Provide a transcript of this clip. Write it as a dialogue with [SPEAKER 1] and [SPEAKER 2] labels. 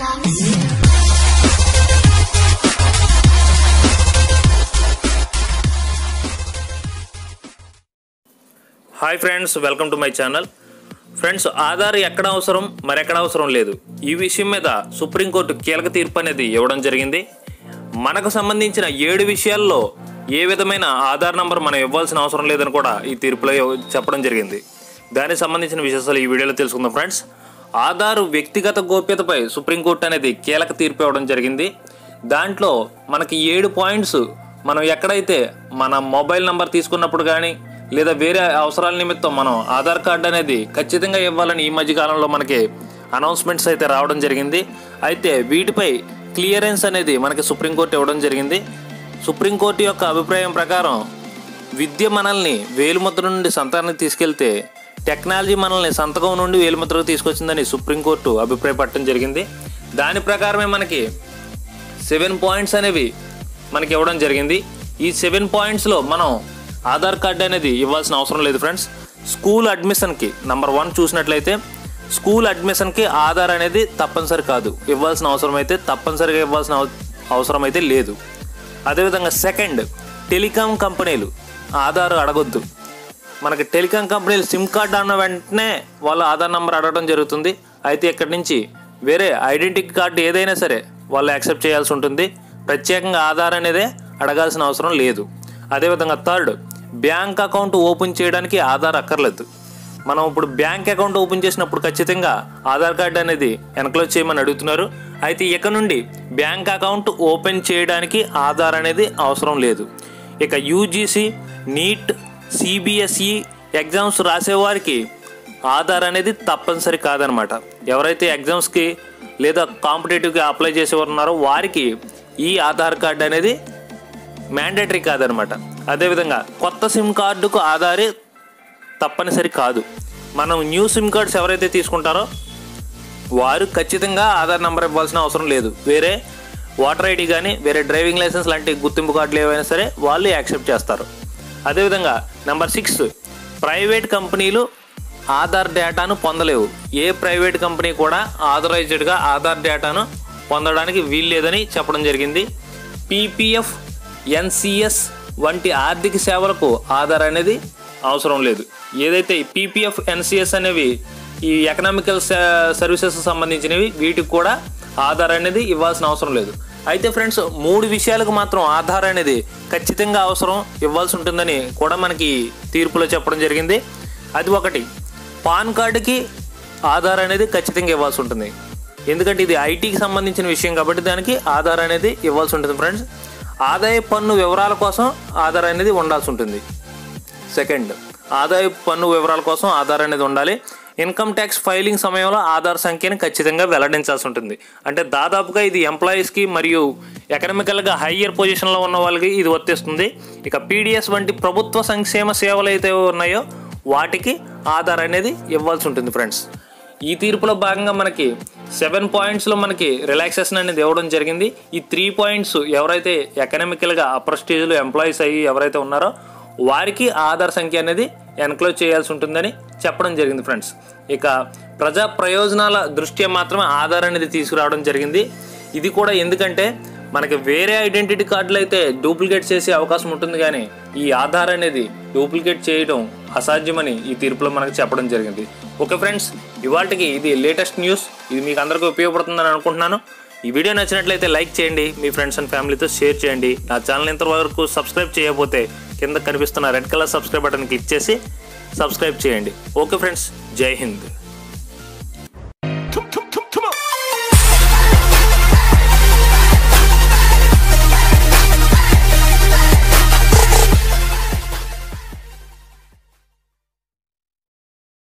[SPEAKER 1] hi friends welcome to my channel friends Aadhaar ఎక్కడ అవసరం మరెక్కడ అవసరం లేదు ఈ విషయం మీద సుప్రీంకోర్టు కీలక తీర్పు అనేది ఇవ్వడం జరిగింది మనకు సంబంధించిన ఏడు విషయాల్లో ఏ విధమైన ఆధార్ నంబర్ మనం ఇవ్వాల్సిన అవసరం లేదని కూడా ఈ తీర్పులో ఇవ్వ- చెప్పడం జరిగింది దానికి సంబంధించిన విశేషాలు ఈ వీడియోలో తెలుసుకుందాం ఫ్రెండ్స్ ఆధార్ వ్యక్తిగత గోప్యతపై సుప్రీంకోర్టు అనేది కీలక తీర్పు ఇవ్వడం జరిగింది దాంట్లో మనకి ఏడు పాయింట్స్ మనం ఎక్కడైతే మన మొబైల్ నంబర్ తీసుకున్నప్పుడు కానీ లేదా వేరే అవసరాల నిమిత్తం మనం ఆధార్ కార్డు అనేది ఖచ్చితంగా ఇవ్వాలని ఈ మధ్య కాలంలో మనకి అనౌన్స్మెంట్స్ అయితే రావడం జరిగింది అయితే వీటిపై క్లియరెన్స్ అనేది మనకి సుప్రీంకోర్టు ఇవ్వడం జరిగింది సుప్రీంకోర్టు యొక్క అభిప్రాయం ప్రకారం విద్య మనల్ని వేలుముద్ర నుండి సంతానానికి తీసుకెళ్తే టెక్నాలజీ మనల్ని సంతకం నుండి వేలుముద్రకు తీసుకొచ్చిందని సుప్రీంకోర్టు అభిప్రాయపడటం జరిగింది దాని ప్రకారమే మనకి సెవెన్ పాయింట్స్ అనేవి మనకి ఇవ్వడం జరిగింది ఈ సెవెన్ పాయింట్స్లో మనం ఆధార్ కార్డు అనేది ఇవ్వాల్సిన అవసరం లేదు ఫ్రెండ్స్ స్కూల్ అడ్మిషన్కి నంబర్ వన్ చూసినట్లయితే స్కూల్ అడ్మిషన్కి ఆధార్ అనేది తప్పనిసరి కాదు ఇవ్వాల్సిన అవసరం అయితే తప్పనిసరిగా ఇవ్వాల్సిన అవ- అవసరం అయితే లేదు అదేవిధంగా సెకండ్ టెలికాం కంపెనీలు ఆధార్ అడగొద్దు మనకి టెలికాం కంపెనీలు సిమ్ కార్డ్ అన్న వెంటనే వాళ్ళ ఆధార్ నెంబర్ అడగడం జరుగుతుంది అయితే ఇక్కడి నుంచి వేరే ఐడెంటిటీ కార్డు ఏదైనా సరే వాళ్ళు యాక్సెప్ట్ చేయాల్సి ఉంటుంది ప్రత్యేకంగా ఆధార్ అనేదే అడగాల్సిన అవసరం లేదు అదేవిధంగా థర్డ్ బ్యాంక్ అకౌంట్ ఓపెన్ చేయడానికి ఆధార్ అక్కర్లేదు మనం ఇప్పుడు బ్యాంక్ అకౌంట్ ఓపెన్ చేసినప్పుడు ఖచ్చితంగా ఆధార్ కార్డు అనేది ఎన్క్లోజ్ చేయమని అడుగుతున్నారు అయితే ఇక నుండి బ్యాంక్ అకౌంట్ ఓపెన్ చేయడానికి ఆధార్ అనేది అవసరం లేదు ఇక యూజీసీ నీట్ సిబిఎస్ఈ ఎగ్జామ్స్ రాసేవారికి ఆధార్ అనేది తప్పనిసరి కాదనమాట ఎవరైతే ఎగ్జామ్స్కి లేదా కాంపిటేటివ్కి అప్లై చేసేవారు ఉన్నారో వారికి ఈ ఆధార్ కార్డు అనేది మ్యాండేటరీ కాదనమాట అదేవిధంగా కొత్త సిమ్ కార్డుకు ఆధారే తప్పనిసరి కాదు మనం న్యూ సిమ్ కార్డ్స్ ఎవరైతే తీసుకుంటారో వారు ఖచ్చితంగా ఆధార్ నెంబర్ ఇవ్వాల్సిన అవసరం లేదు వేరే ఓటర్ ఐడి కానీ వేరే డ్రైవింగ్ లైసెన్స్ లాంటి గుర్తింపు కార్డులు ఏవైనా సరే వాళ్ళు యాక్సెప్ట్ చేస్తారు అదేవిధంగా నెంబర్ సిక్స్ ప్రైవేట్ కంపెనీలు ఆధార్ డేటాను పొందలేవు ఏ ప్రైవేట్ కంపెనీ కూడా ఆథరైజ్డ్గా ఆధార్ డేటాను పొందడానికి వీల్లేదని చెప్పడం జరిగింది పీపీఎఫ్ ఎన్సిఎస్ వంటి ఆర్థిక సేవలకు ఆధార్ అనేది అవసరం లేదు ఏదైతే పీపీఎఫ్ ఎన్సిఎస్ అనేవి ఈ ఎకనామికల్ సర్వీసెస్ సంబంధించినవి వీటికి కూడా ఆధార్ అనేది ఇవ్వాల్సిన అవసరం లేదు అయితే ఫ్రెండ్స్ మూడు విషయాలకు మాత్రం ఆధార్ అనేది ఖచ్చితంగా అవసరం ఇవ్వాల్సి ఉంటుందని కూడా మనకి తీర్పులో చెప్పడం జరిగింది అది ఒకటి పాన్ కార్డుకి ఆధార్ అనేది ఖచ్చితంగా ఇవ్వాల్సి ఉంటుంది ఎందుకంటే ఇది ఐటీకి సంబంధించిన విషయం కాబట్టి దానికి ఆధార్ అనేది ఇవ్వాల్సి ఉంటుంది ఫ్రెండ్స్ ఆదాయ పన్ను వివరాల కోసం ఆధార్ అనేది ఉండాల్సి ఉంటుంది సెకండ్ ఆదాయ పన్ను వివరాల కోసం ఆధార్ అనేది ఉండాలి ఇన్కమ్ ట్యాక్స్ ఫైలింగ్ సమయంలో ఆధార్ సంఖ్యని ఖచ్చితంగా వెల్లడించాల్సి ఉంటుంది అంటే దాదాపుగా ఇది ఎంప్లాయీస్కి మరియు ఎకనామికల్గా హయ్యర్ పొజిషన్లో ఉన్న వాళ్ళకి ఇది వర్తిస్తుంది ఇక పీడిఎస్ వంటి ప్రభుత్వ సంక్షేమ సేవలు అయితే ఉన్నాయో వాటికి ఆధార్ అనేది ఇవ్వాల్సి ఉంటుంది ఫ్రెండ్స్ ఈ తీర్పులో భాగంగా మనకి సెవెన్ పాయింట్స్లో మనకి రిలాక్సేషన్ అనేది ఇవ్వడం జరిగింది ఈ త్రీ పాయింట్స్ ఎవరైతే ఎకనామికల్గా అప్పర్ స్టేజ్లో ఎంప్లాయీస్ అయ్యి ఎవరైతే ఉన్నారో వారికి ఆధార్ సంఖ్య అనేది ఎన్క్లోజ్ చేయాల్సి ఉంటుందని చెప్పడం జరిగింది ఫ్రెండ్స్ ఇక ప్రజా ప్రయోజనాల దృష్ట్యా మాత్రమే ఆధార్ అనేది తీసుకురావడం జరిగింది ఇది కూడా ఎందుకంటే మనకి వేరే ఐడెంటిటీ కార్డులు అయితే డూప్లికేట్ చేసే అవకాశం ఉంటుంది కానీ ఈ ఆధార్ అనేది డూప్లికేట్ చేయడం అసాధ్యమని ఈ తీర్పులో మనకు చెప్పడం జరిగింది ఓకే ఫ్రెండ్స్ ఇవాళకి ఇది లేటెస్ట్ న్యూస్ ఇది మీకు అందరికీ ఉపయోగపడుతుందని అనుకుంటున్నాను ఈ వీడియో నచ్చినట్లయితే లైక్ చేయండి మీ ఫ్రెండ్స్ అండ్ ఫ్యామిలీతో షేర్ చేయండి నా ఛానల్ ఇంతవరకు సబ్స్క్రైబ్ చేయకపోతే కింద కనిపిస్తున్న red colour subscribe button click చేసి సబ్స్క్రైబ్ చేయండి ఓకే ఫ్రెండ్స్ జై హింద్